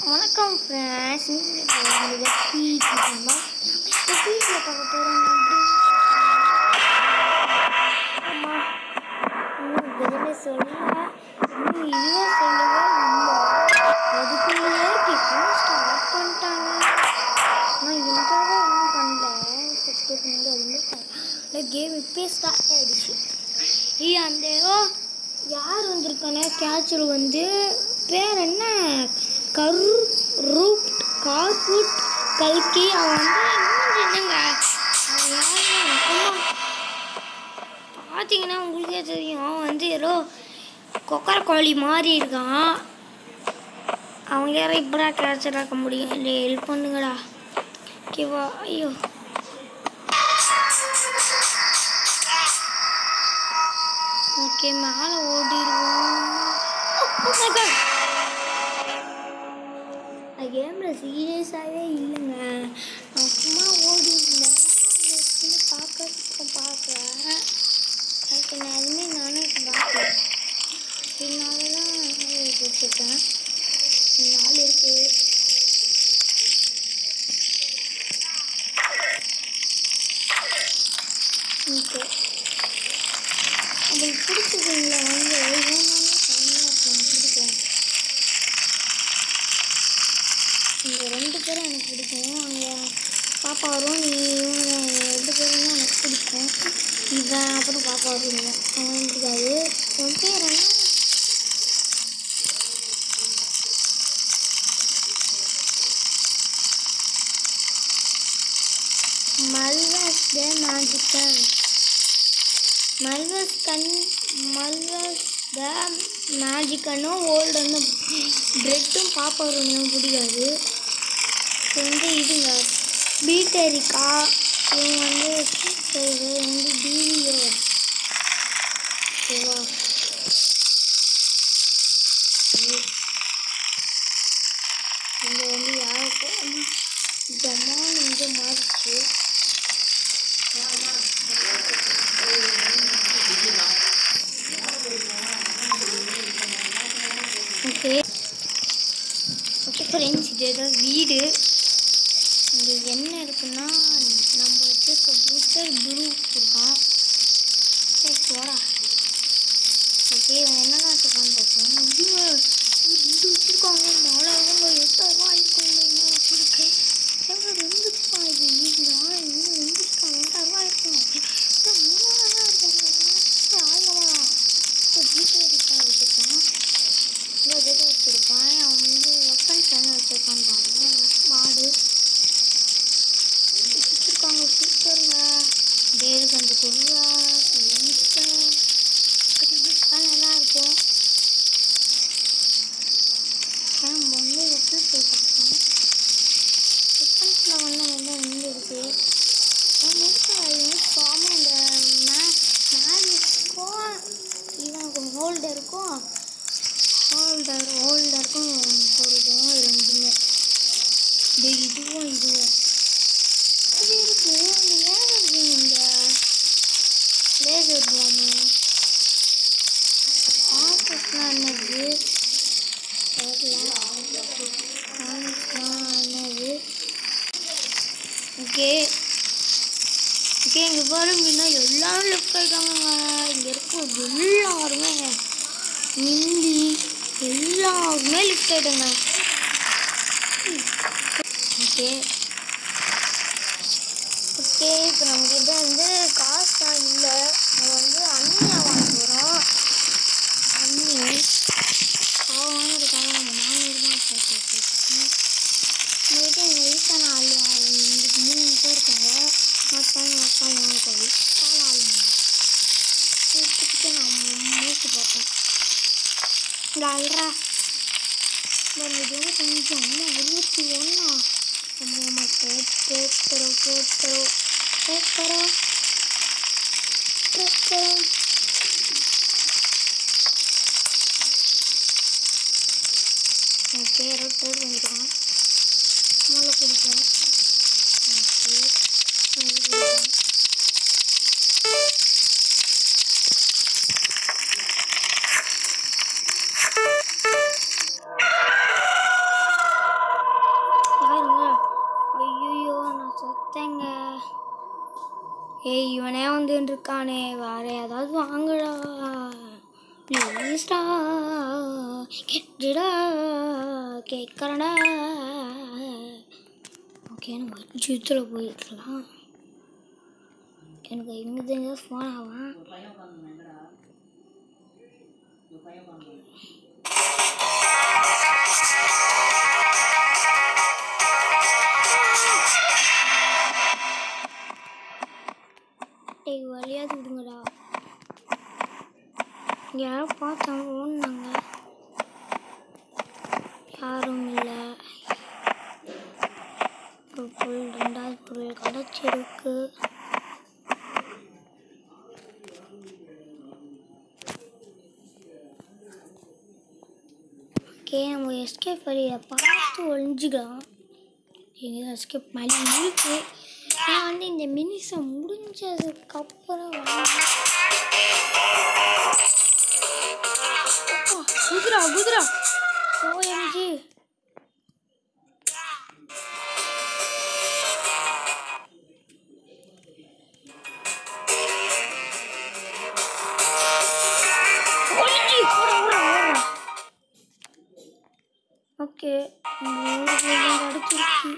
வணக்கம் ஃப்ரெண்ட்ஸ் இந்த பீச் இந்த பீச்சில் பார்க்க போகிறோம் ஆமாம் இன்னும் எதுவுமே சொல்லல இன்னும் இதுவே சொல்லவே இல்லை அதுக்குள்ளேயே டிஃபன் ஸ்டார்ட் பண்ணிட்டாங்க ஆனால் இதுக்காக ஒன்றும் பண்ணல ஃபஸ்ட்டு பண்ணி அதுவுமே பண்ணல கேம் இப்போயே ஸ்டார்ட் ஆகிடுச்சு ஈ அந்த ஓ யார் வந்திருக்கானே கேச்சர் வந்து பேர் என்ன கரு ரூட் கார்புட் கல்கி அவன் வந்து இன்னும் என்னங்க அவன் யாருங்க பார்த்தீங்கன்னா உங்களுக்கே தெரியும் அவன் வந்து ஏதோ கொக்கர கோழி மாதிரி இருக்கான் அவங்க யாரும் இப்படா கேப்சர் ஆக்க முடியும் இல்லை ஹெல்ப் பண்ணுங்கடா ஓகேவா ஐயோ ஓகே மேலே ஓடிடுவோம் கேமில் சீரியஸாகவே இல்லைங்க நான் சும்மா ஓடி இருந்தேன் அங்கே பார்க்க பார்க்குறேன் அதுக்கு நான் எதுவுமே நானே பார்க்கல இதனால தான் வச்சுருக்கேன் நாள் இருக்குது ஓகே உங்களுக்கு பிடிச்சதுங்களா வந்து வேணாலும் தனியாக பிடிக்கும் இந்த ரெண்டு பேரும் எனக்கு பிடிக்கும் அங்கே பாப்பா வரும் நீ இவங்க ரெண்டு பேரும் தான் எனக்கு பிடிக்கும் இவன் அப்புறம் பாப்பா வருவீங்க அவன் பிடிக்காது உன் பேர் என்ன மல்வாஸ் த மேஜிக்கல் மல்வஸ் கண் மல்வஸ் த மேஜிக்கன்னு ஓல்டுன்னு பிரெட்டும் பாப்பாரும் பிடிக்காது இப்போ வந்து இதுங்க பீட்டரிக்கா இவங்க வந்து இது வந்து டிவியோ ஓகேவா இங்கே வந்து யாருக்கும் ஜமான் இங்கே மாறிச்சு ஓகே ஓகே ஃப்ரெண்ட்ஸ் இது ஏதோ வீடு இங்கே என்ன இருக்குன்னா நம்ம வச்சுருக்க ப்ரூட்டர் ப்ளூ இருக்கான் சரி போடா ஓகே இவன் என்னெல்லாம் வச்சுருக்கான்னு பார்ப்போம் இதுங்க ரெண்டு வச்சுருக்காங்க நாலாயிரம் எட்டாயிரம் ஆயிருக்கும் இன்னும் கொடுக்கு ஏங்க ரெண்டு வச்சுருக்கான் இது ஈஸிதான் இன்னும் ரெண்டு வச்சுருக்கான் ரெண்டாயிரம் இருக்கும் மூவாயிரம் இருக்குங்க ஆயிரமா இப்போ ப்ளூட்டர் இருக்கா வச்சுருக்கான் இல்லை எதை வச்சுருப்பான் அவன் வந்து வெப்பன்ஸ் என்ன வச்சுருக்கான்னு பாருங்க மாடு வச்சுருக்காங்க சூப்பருங்க வேறு கொஞ்சம் கொள்வா நல்லா இருக்கும் நம்ம வந்து வெப்பன்ஸ் போய் பார்ப்போம் வெப்பன்ஸில் வந்து நல்லா ரெண்டு இருக்குது ஃபார்ம் அந்த மே மேஜிக்கும் இவனுக்கு ஹோல்டருக்கும் ஹோல்டர் ஹோல்டருக்கும் பொருளும் ரெண்டுமே இது இதுவும் இதுவும் இது இருக்கு அந்த ஏன் இருக்கு இந்த லேசர் பாம்பு ஆஃபீஸ்லாம் என்னது தெரியல ஆஃபீஸ்லாம் என்னது ஓகே ஓகே இங்கே பாருங்கன்னா எல்லாரும் லெஃப்ட் ஆகிட்டாங்க இங்கே இருக்க எல்லாருமே மிந்தி எல்லாருமே லிஃப்ட் ஆகிட்டாங்க ஓகே ஓகே இப்போ நம்மக்கிட்ட வந்து காசுலாம் இல்லை நம்ம வந்து அண்ணியை வாங்க போகிறோம் அண்ணி அவன் வாங்குறதுக்காக நம்ம நானூறுபா சேர்த்து வச்சுருக்கோம் நம்மகிட்ட எங்கள் வீட்டில் நாலு ரெண்டு மூணு பேர் இருக்காங்க மொத்தம் மொத்தம் மூணு பேர் கால ஆளுங்க எடுத்துக்கிட்டு நான் மூச்சு பார்ப்பேன் டால்ரா நம்ம இது வந்து கொஞ்சம் இன்னும் இருபத்தி ஒன்றா நம்ம டேக் டேக் தரோ டேக் தரோ டேக் தரோ டேக் தரோ ஓகே யாரோ டேக் பண்ணிருக்கான் மூளை பிடிக்கும் ஓகே பிடிக்கும் வந்துட்டு இருக்கானே வேற ஏதாவது வாங்கடா ப்ளீஸ்டா கெட்டுடா கேட்குறடா ஓகே நம்ம ஜித்தில் போயிருக்கலாம் எனக்கு இங்கே தெரிஞ்ச ஃபோன் ஆவான் டேய் வழியாது விடுங்கடா இங்க யாரோ பார்த்தாங்க ஓடினாங்க யாரும் இல்லை ஒரு பொருள் ரெண்டாவது பொருள் கிடச்சிருக்கு ஓகே நம்ம எஸ்கேப் வழியை பார்த்து ஒழிஞ்சுக்கலாம் எங்கே எஸ்கேப் மழை இருக்கு நான் வந்து இந்த மினிஸை முடிஞ்சதுக்கப்புறம் குதிரா குதிரா ஓஎம்ஜி ஓகே அடுத்து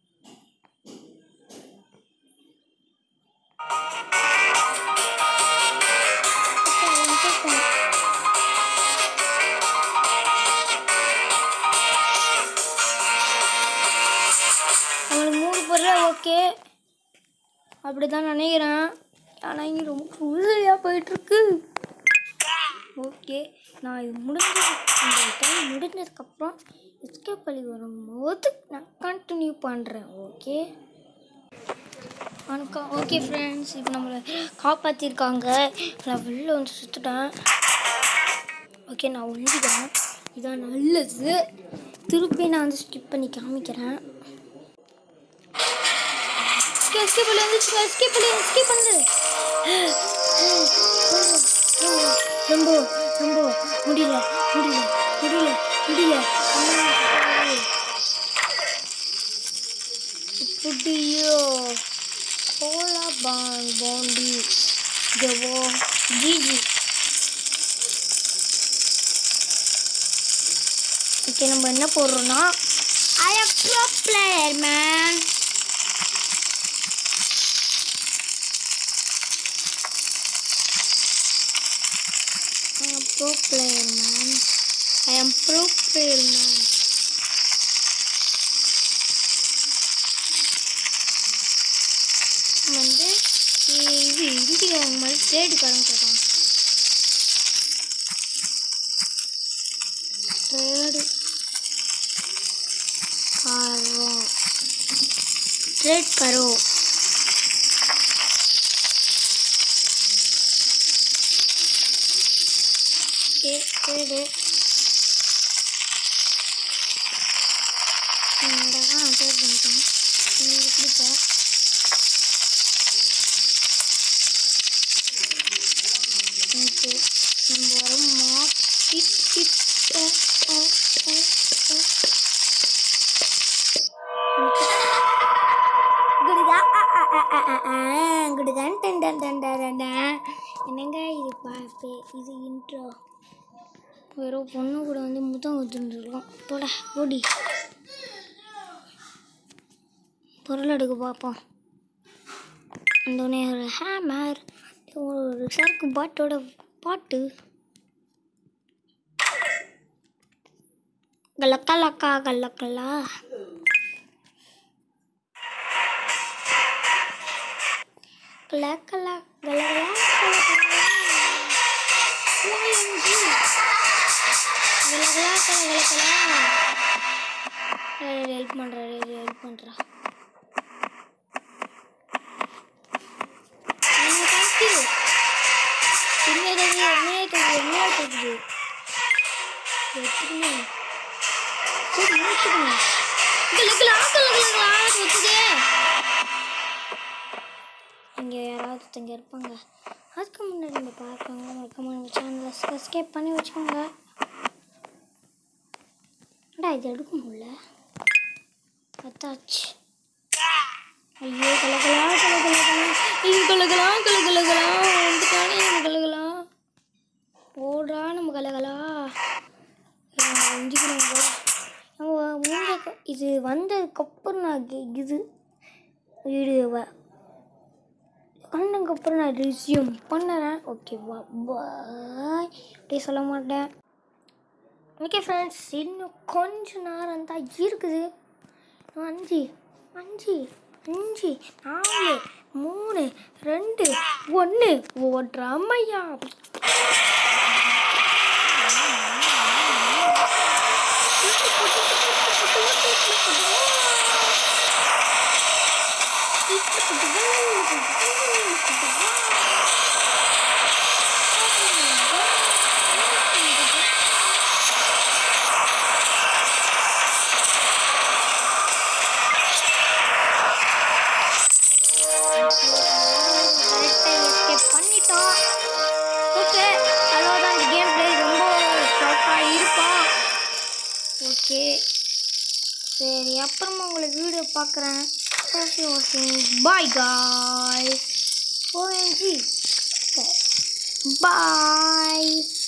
அவனுக்கு மூணு பொருள் ஓகே அப்படி தான் நினைக்கிறேன் ஆனால் இங்கே ரொம்ப உறுதியாக போயிட்டுருக்கு ஓகே நான் இது முடிஞ்சது இந்த டைம் முடிஞ்சதுக்கப்புறம் எஸ்கேப் பண்ணி வரும்போது நான் கண்டினியூ பண்ணுறேன் ஓகே வணக்கம் ஓகே ஃப்ரெண்ட்ஸ் இப்போ நம்மளை காப்பாற்றிருக்காங்க நான் வெளில வந்து சுற்றுட்டேன் ஓகே நான் ஒழிஞ்சுக்கிறேன் இதான் நல்லது திருப்பி நான் வந்து ஸ்கிப் பண்ணி காமிக்கிறேன் எஸ்கேப் பண்ணி வந்துச்சுங்க எஸ்கேப் பண்ணி எஸ்கேப் பண்ணு ரொம்ப ரொம்ப முடியல முடியல முடியல முடியல அம்மா. எப்படியோ கோலா பான் பாண்டி ஜவோ ஜிஜி ஓகே நம்ம என்ன போடுறோம்னா I am pro player man I am pro player man. I am pro player man. வந்து இது இந்திக்காரங்க மாதிரி ட்ரேடு கலந்துருக்கான் ட்ரேடு காரோ ட்ரேட் கரோ ஓகே ட்ரேடு இந்த ஆ ட்ரேட் பண்ணிட்டோம் உங்களுக்கு பிடிப்போம் ஓகே நம்ம வர மாட்டிக்கிட்டோம் ஓ, ஓ, ஓ. குடுதா ஆ, ஆ, ஆ, ஆ, ஆ, ஆ. குடுதான் டன் டன் டன் டன் டன் டன். என்னங்க இது பாப்பே இது இன்ட்ரோ வெறும் பொண்ணு கூட வந்து முத்தம் ஊத்துருக்கோம் போட ஓடி பொருள் எடுக்க பார்ப்போம் அந்த ஒரு ஹேமர் ஒரு சரக்கு பாட்டோட பாட்டு கலக்கலக்கா கலக்கலா கலக்கலா கலகலா கலகலா OMG. கலகலா கலகலகலா ஹெல்ப் பண்ணுறேன் ஹெல்ப் பண்ணுறேன் தேங்க்யூ என்னது என்ன கேக்குது என்ன கேக்குது எத்தனை சரி நிறுத்துக்கணும் கலகலா கலகலா கொத்துதே இங்கே யாராவது ஒருத்தங்க இருப்பாங்க அதுக்கு முன்னாடி இந்த பார்க்கவங்க மறக்காம நம்ம சேனலை சப்ஸ்கிரைப் பண்ணி வச்சுக்கோங்க ஏன்டா இது எடுக்க முடியல பத்தாச்சு ஐயோ கலகலா கலகலா இது கலகலாம் கலகலகலாம் வந்துட்டானே நம்ம கலகலாம் போடுறா நம்ம கலகலா செஞ்சுக்கிறோம் நம்ம மூஞ்ச இது வந்ததுக்கப்புறம் நான் கே- இது வீடியோவை வந்ததுக்கப்புறம் நான் ரிசியூம் பண்ணுறேன் ஓகேவா பாய் அப்படி சொல்ல மாட்டேன் ஓகே ஃப்ரெண்ட்ஸ் இன்னும் கொஞ்ச நேரம் தான் இருக்குது அஞ்சு அஞ்சு அஞ்சு நாலு மூணு ரெண்டு ஒன்று ஓடுறாமையா கரெக்டாக எஸ்கேப் பண்ணிட்டோம் ஓகே அவ்வளோதான் இந்த கேம் பிளே ரொம்ப ஷார்ட்டாக இருக்கும் ஓகே சரி அப்புறமா உங்களை வீடியோ பார்க்குறேன் பாய் காய்ஸ் ஓஎன்ஜி பாய்